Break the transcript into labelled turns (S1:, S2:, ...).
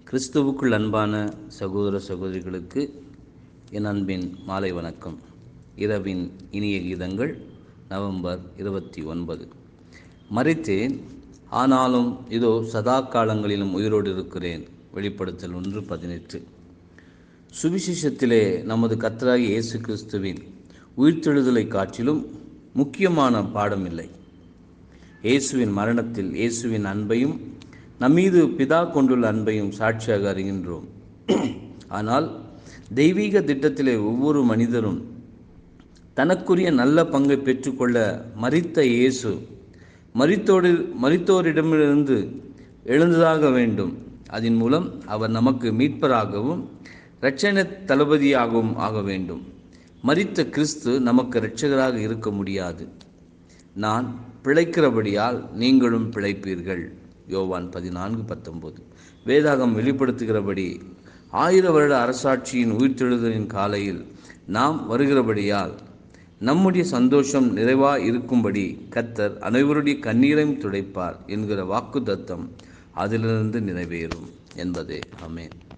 S1: கிறிஸ்துவுக்குள் அன்பான சகோதர சகோதரிகளுக்கு என் அன்பின் மாலை வணக்கம் இரவின் இனிய கீதங்கள் நவம்பர் இருபத்தி ஒன்பது மறித்தேன் ஆனாலும் இதோ சதா காலங்களிலும் உயிரோடு இருக்கிறேன் வெளிப்படுத்தல் ஒன்று பதினெட்டு சுவிசேஷத்திலே நமது கத்தராகி இயேசு கிறிஸ்துவின் உயிர்த்தெழுதலை காட்டிலும் முக்கியமான பாடம் இல்லை இயேசுவின் மரணத்தில் இயேசுவின் அன்பையும் நம்மீது பிதா கொண்டுள்ள அன்பையும் சாட்சியாக அறிகின்றோம் ஆனால் தெய்வீக திட்டத்திலே ஒவ்வொரு மனிதரும் தனக்குரிய நல்ல பங்கை பெற்றுக்கொள்ள மறித்த இயேசு மரித்தோடு மரித்தோரிடமிருந்து எழுந்ததாக வேண்டும் அதன் மூலம் அவர் நமக்கு மீட்பராகவும் இரட்சண தளபதியாகவும் ஆக வேண்டும் மரித்த கிறிஸ்து நமக்கு இரட்சகராக இருக்க முடியாது நான் பிழைக்கிறபடியால் நீங்களும் பிழைப்பீர்கள் யோவான் பதினான்கு பத்தொன்பது வேதாகம் வெளிப்படுத்துகிறபடி ஆயிர வருட அரசாட்சியின் உயிர்த்தெழுதலின் காலையில் நாம் வருகிறபடியால் நம்முடைய சந்தோஷம் நிறைவாக இருக்கும்படி கத்தர் அனைவருடைய கண்ணீரையும் துடைப்பார் என்கிற வாக்கு தத்தம் அதிலிருந்து நிறைவேறும் என்பதே அமேன்